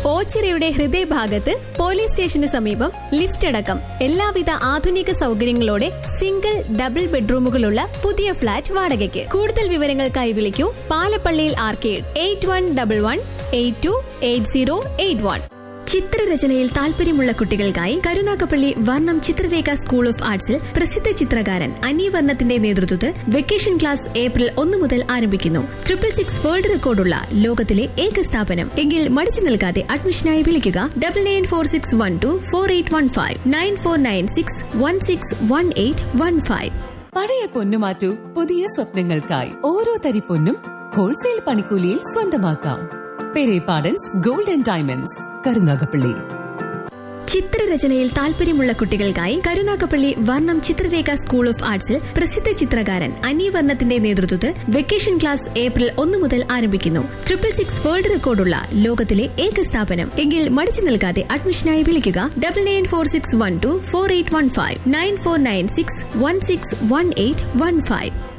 ഓച്ചിറയുടെ ഹൃദയഭാഗത്ത് പോലീസ് സ്റ്റേഷന് സമീപം ലിഫ്റ്റ് അടക്കം എല്ലാവിധ ആധുനിക സൗകര്യങ്ങളോടെ സിംഗിൾ ഡബിൾ ബെഡ്റൂമുകളുള്ള പുതിയ ഫ്ളാറ്റ് വാടകയ്ക്ക് കൂടുതൽ വിവരങ്ങൾക്കായി വിളിക്കൂ പാലപ്പള്ളിയിൽ arcade eight one double one eight two eight zero eight one ചിത്രരചനയിൽ താല്പര്യമുള്ള കുട്ടികൾക്കായി കരുനാഗപ്പള്ളി വർണ്ണം ചിത്രരേഖ സ്കൂൾ ഓഫ് ആർട്സിൽ പ്രസിദ്ധ ചിത്രകാരൻ അന്യവർണ്ണത്തിന്റെ നേതൃത്വത്തിൽ വെക്കേഷൻ ക്ലാസ് ഏപ്രിൽ ഒന്ന് മുതൽ ആരംഭിക്കുന്നു ട്രിപ്പിൾ സിക്സ് വേൾഡ് റെക്കോർഡുള്ള ലോകത്തിലെ ഏക സ്ഥാപനം എങ്കിൽ മടിച്ചു നിൽക്കാതെ അഡ്മിഷനായി വിളിക്കുക double nine four six one two four eight one five nine four nine six one six one eight one five പഴയ പൊന്നു മാറ്റൂ പുതിയ സ്വപ്നങ്ങൾക്കായി ഓരോ തരി പൊന്നും ഹോൾസെയിൽ പണിക്കൂലിയിൽ സ്വന്തമാക്കാം Perepadans gold and diamonds Karunagappally ചിത്രരചനയിൽ താല്പര്യമുള്ള കുട്ടികൾക്കായി കരുനാഗപ്പള്ളി വർണ്ണം ചിത്രരേഖ സ്കൂൾ ഓഫ് ആർട്സിൽ പ്രസിദ്ധ ചിത്രകാരൻ അന്യവർണ്ണത്തിന്റെ നേതൃത്വത്തിൽ വെക്കേഷൻ ക്ലാസ് ഏപ്രിൽ ഒന്ന് മുതൽ ആരംഭിക്കുന്നു ട്രിപ്പിൾ സിക്സ് വേൾഡ് റെക്കോർഡുള്ള ലോകത്തിലെ ഏക സ്ഥാപനം എങ്കിൽ മടിച്ചു നിൽക്കാതെ അഡ്മിഷനായി വിളിക്കുക double nine four six one two four eight one five nine four nine six one six one eight one five